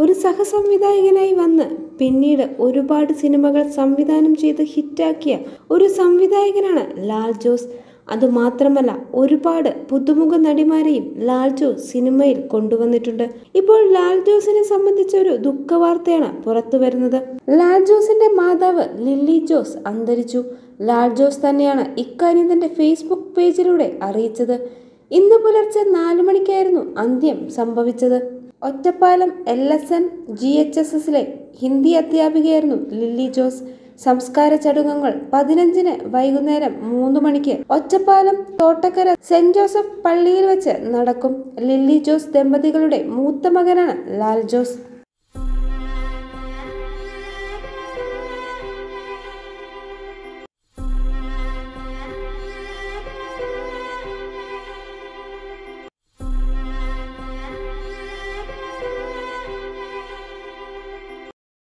ഒരു സഹസംവിധായകനായി വന്ന് പിന്നീട് ഒരുപാട് സിനിമകൾ സംവിധാനം ചെയ്ത് ഹിറ്റാക്കിയ ഒരു സംവിധായകനാണ് ലാൽ ജോസ് അതുമാത്രമല്ല ഒരുപാട് പുതുമുഖ നടിമാരെയും ലാൽ ജോസ് സിനിമയിൽ കൊണ്ടുവന്നിട്ടുണ്ട് ഇപ്പോൾ ലാൽ ജോസിനെ സംബന്ധിച്ച ഒരു ദുഃഖവാർത്തയാണ് പുറത്തു വരുന്നത് ലാൽ ജോസിന്റെ മാതാവ് ലില്ലി ജോസ് അന്തരിച്ചു ലാൽ ജോസ് തന്നെയാണ് ഇക്കാര്യം തന്റെ ഫേസ്ബുക്ക് പേജിലൂടെ അറിയിച്ചത് ഇന്ന് പുലർച്ചെ നാലു മണിക്കായിരുന്നു അന്ത്യം സംഭവിച്ചത് Ottapalam L S N G H S എസിലെ ഹിന്ദി അധ്യാപികയായിരുന്നു ലില്ലി ജോസ് സംസ്കാര ചടങ്ങുകൾ പതിനഞ്ചിന് വൈകുന്നേരം മൂന്ന് മണിക്ക് ഒറ്റപ്പാലം തോട്ടക്കര സെന്റ് ജോസഫ് പള്ളിയിൽ വെച്ച് നടക്കും ലില്ലി ജോസ് ദമ്പതികളുടെ മൂത്ത മകനാണ് ലാൽ ജോസ്